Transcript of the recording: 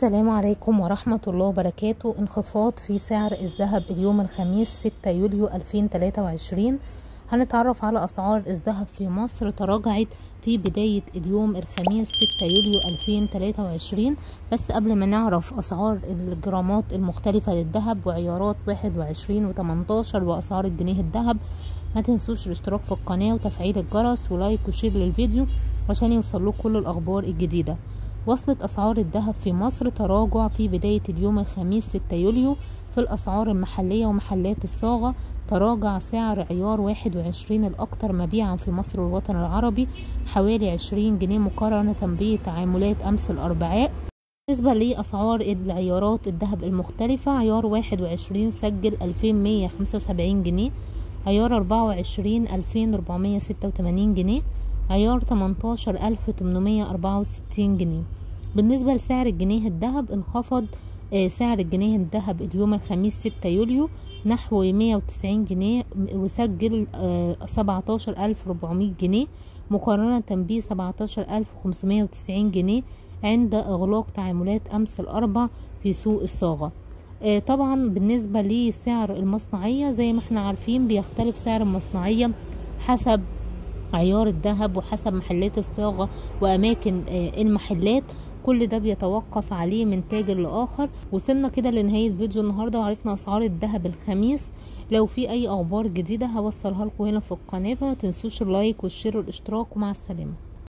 السلام عليكم ورحمة الله وبركاته انخفاض في سعر الذهب اليوم الخميس 6 يوليو 2023 هنتعرف على أسعار الذهب في مصر تراجعت في بداية اليوم الخميس 6 يوليو 2023 بس قبل ما نعرف أسعار الجرامات المختلفة للذهب وعيارات 21 و 18 وأسعار الجنيه الذهب ما تنسوش الاشتراك في القناة وتفعيل الجرس ولايك وشير للفيديو عشان يوصلوك كل الأخبار الجديدة وصلت أسعار الذهب في مصر تراجع في بداية اليوم الخميس 6 يوليو في الأسعار المحلية ومحلات الصاغة تراجع سعر عيار 21 الأكثر مبيعا في مصر والوطن العربي حوالي 20 جنيه مقارنة بتعاملات أمس الأربعاء بالنسبة لأسعار العيارات الذهب المختلفة عيار 21 سجل 2175 جنيه عيار 24 2486 جنيه عيار 18 1864 جنيه بالنسبة لسعر الجنيه الذهب انخفض سعر الجنيه الذهب اليوم الخميس 6 يوليو نحو 190 جنيه وسجل 17400 جنيه مقارنة ب 17590 جنيه عند إغلاق تعاملات أمس الأربع في سوق الصاغة طبعا بالنسبة لسعر المصنعية زي ما احنا عارفين بيختلف سعر المصنعية حسب عيار الذهب وحسب محلات الصاغة وأماكن المحلات كل ده بيتوقف عليه من تاجر لآخر وصلنا كده لنهاية فيديو النهاردة وعرفنا أسعار الذهب الخميس لو في أي أخبار جديدة هوصلها لكم هنا في القناة فما تنسوش اللايك والشير والاشتراك ومع السلامة